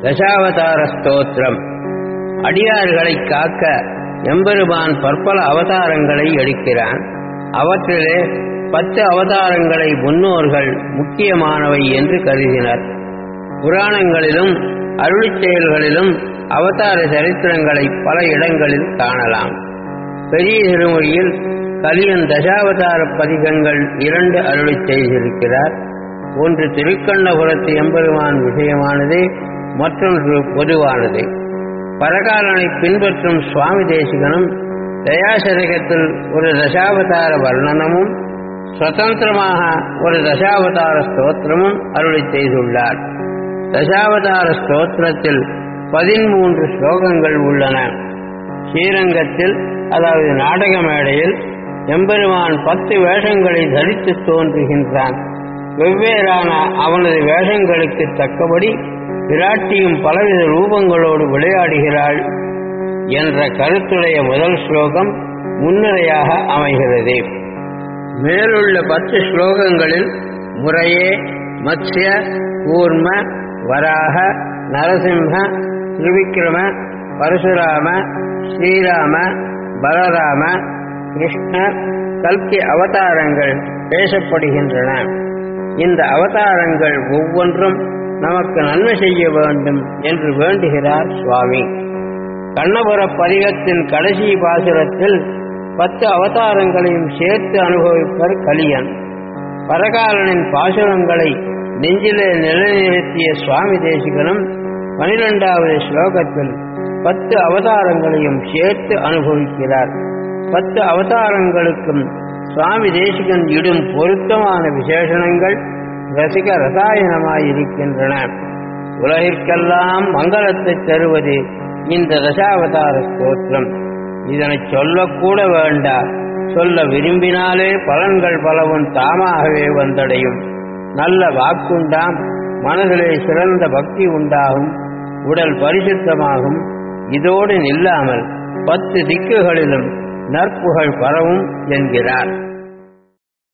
தசாவதார ஸ்தோத்திரம் அடியார்களை காக்க எம்பெருமான் பற்பல அவதாரங்களை எடுக்கிறான் அவற்றிலே பத்து அவதாரங்களை முன்னோர்கள் முக்கியமானவை என்று கருதினர் புராணங்களிலும் அருளிச் செயல்களிலும் அவதார சரித்திரங்களை பல இடங்களில் காணலாம் பெரிய திருமொழியில் கலியன் தசாவதார பதிகங்கள் இரண்டு அருளிச் செய்திருக்கிறார் ஒன்று திருக்கண்ணபுரத்து எம்பெருமான் விஷயமானது மற்றொன்று பொதுவானது பரகாலனை பின்பற்றும் சுவாமி தேசிகனும் தயாசதகத்தில் ஒரு தசாவதார வர்ணனமும் சுதந்திரமாக ஒரு தசாவதார ஸ்தோத்திரமும் அருளி செய்துள்ளார் தசாவதார ஸ்தோத்திரத்தில் பதிமூன்று ஸ்லோகங்கள் உள்ளன ஸ்ரீரங்கத்தில் அதாவது நாடக மேடையில் எம்பெருமான் பத்து வேஷங்களை தரித்து தோன்றுகின்றான் வெவ்வேறான அவனது வேஷங்களுக்கு தக்கபடி விராட்டியும் பலவித ரூபங்களோடு விளையாடுகிறாள் என்ற கருத்துடைய முதல் ஸ்லோகம் முன்னுரையாக அமைகிறது மேலுள்ள பத்து ஸ்லோகங்களில் முறையே மத்ஸ்ய கூர்ம வராக நரசிம்ம திரிவிக்ரம பரசுராம ஸ்ரீராம பலராம கிருஷ்ண கல்கி அவதாரங்கள் பேசப்படுகின்றன இந்த அவதாரங்கள் ஒவ்வொன்றும் நமக்கு நன்மை செய்ய வேண்டும் என்று வேண்டுகிறார் சுவாமி கண்ணபுர பதிகத்தின் கடைசி பாசுரத்தில் பத்து அவதாரங்களையும் சேர்த்து அனுபவிப்பர் கலியன் பரகாலனின் பாசுரங்களை நெஞ்சிலே நிலைநிறுத்திய சுவாமி தேசிகனும் பனிரெண்டாவது ஸ்லோகத்தில் பத்து அவதாரங்களையும் சேர்த்து அனுபவிக்கிறார் பத்து அவதாரங்களுக்கும் சுவாமி தேசிகன் இடும் பொருத்தமான விசேஷணங்கள் ரசிக ரசாயனமாயிருக்கின்றன உலகிற்கெல்லாம் மங்களத்தை தருவது இந்த தசாவதார ஸ்தோத்திரம் இதனை சொல்லக்கூட வேண்டா சொல்ல விரும்பினாலே பலன்கள் பலவும் தாமாகவே வந்தடையும் நல்ல வாக்குண்டாம் மனதிலே சிறந்த பக்தி உண்டாகும் உடல் பரிசுத்தமாகும் இதோடு நில்லாமல் பத்து திக்குகளிலும் நற்புகழ் பரவும் என்கிறார்